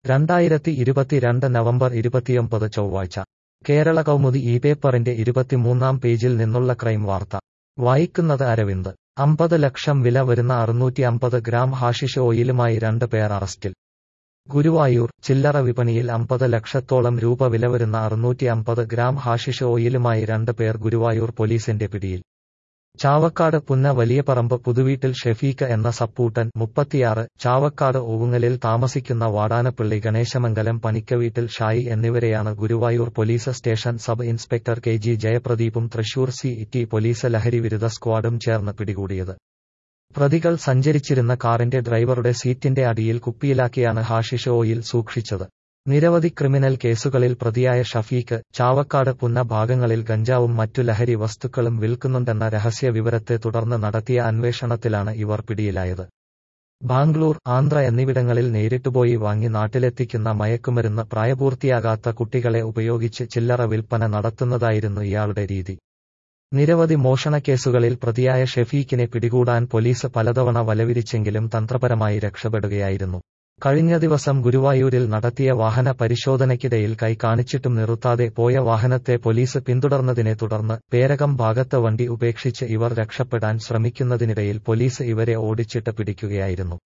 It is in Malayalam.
രണ്ടായിരത്തി ഇരുപത്തിരണ്ട് നവംബർ ഇരുപത്തിയൊമ്പത് ചൊവ്വാഴ്ച കേരള കൗമുദി ഈ പേപ്പറിന്റെ ഇരുപത്തിമൂന്നാം പേജിൽ നിന്നുള്ള ക്രൈം വാർത്ത വായിക്കുന്നത് അരവിന്ദ് അമ്പത് ലക്ഷം വില വരുന്ന അറുന്നൂറ്റി അമ്പത് ഗ്രാം ഹാഷിഷ് ഓയിലുമായി രണ്ട് പേർ അറസ്റ്റിൽ ഗുരുവായൂർ ചില്ലറ വിപണിയിൽ അമ്പത് ലക്ഷത്തോളം രൂപ വില വരുന്ന അറുന്നൂറ്റി അമ്പത് ഗ്രാം ഹാഷിഷ് ഓയിലുമായി രണ്ട് പേർ ഗുരുവായൂർ പോലീസിന്റെ പിടിയിൽ ചാവക്കാട് പുന്ന വലിയപറമ്പ് പുതുവീട്ടിൽ ഷെഫീഖ് എന്ന സപ്പൂട്ടൻ മുപ്പത്തിയാറ് ചാവക്കാട് ഓവുങ്ങലിൽ താമസിക്കുന്ന വാടാനപ്പള്ളി ഗണേശമംഗലം പണിക്കവീട്ടിൽ ഷായി എന്നിവരെയാണ് Guruvayur police station sub inspector K G ജയപ്രദീപും തൃശൂർ സി ടി പോലീസ് ലഹരിവിരുദ്ധ സ്ക്വാഡും ചേർന്ന് പിടികൂടിയത് പ്രതികൾ സഞ്ചരിച്ചിരുന്ന കാറിന്റെ ഡ്രൈവറുടെ സീറ്റിന്റെ അടിയിൽ കുപ്പിയിലാക്കിയാണ് ഹാഷിഷ് ഓയിൽ സൂക്ഷിച്ചത് നിരവധി ക്രിമിനൽ കേസുകളിൽ പ്രതിയായ ഷഫീഖ് ചാവക്കാട് പുന്ന ഭാഗങ്ങളിൽ ഗഞ്ചാവും മറ്റു ലഹരി വസ്തുക്കളും വിൽക്കുന്നുണ്ടെന്ന രഹസ്യ വിവരത്തെ തുടർന്ന് നടത്തിയ അന്വേഷണത്തിലാണ് ഇവർ പിടിയിലായത് ബാംഗ്ലൂർ ആന്ധ്ര എന്നിവിടങ്ങളിൽ നേരിട്ടുപോയി വാങ്ങി നാട്ടിലെത്തിക്കുന്ന മയക്കുമരുന്ന് പ്രായപൂർത്തിയാകാത്ത കുട്ടികളെ ഉപയോഗിച്ച് ചില്ലറ വിൽപ്പന നടത്തുന്നതായിരുന്നു ഇയാളുടെ രീതി നിരവധി മോഷണക്കേസുകളിൽ പ്രതിയായ ഷെഫീഖിനെ പിടികൂടാൻ പോലീസ് പലതവണ വലവിരിച്ചെങ്കിലും തന്ത്രപരമായി രക്ഷപ്പെടുകയായിരുന്നു കഴിഞ്ഞ ദിവസം ഗുരുവായൂരിൽ നടത്തിയ വാഹന പരിശോധനയ്ക്കിടയിൽ കൈ കാണിച്ചിട്ടും നിർത്താതെ പോയ വാഹനത്തെ പോലീസ് പിന്തുടർന്നതിനെ തുടർന്ന് പേരകം ഭാഗത്ത് വണ്ടി ഉപേക്ഷിച്ച് ഇവർ രക്ഷപ്പെടാൻ ശ്രമിക്കുന്നതിനിടയിൽ പോലീസ് ഇവരെ ഓടിച്ചിട്ട് പിടിക്കുകയായിരുന്നു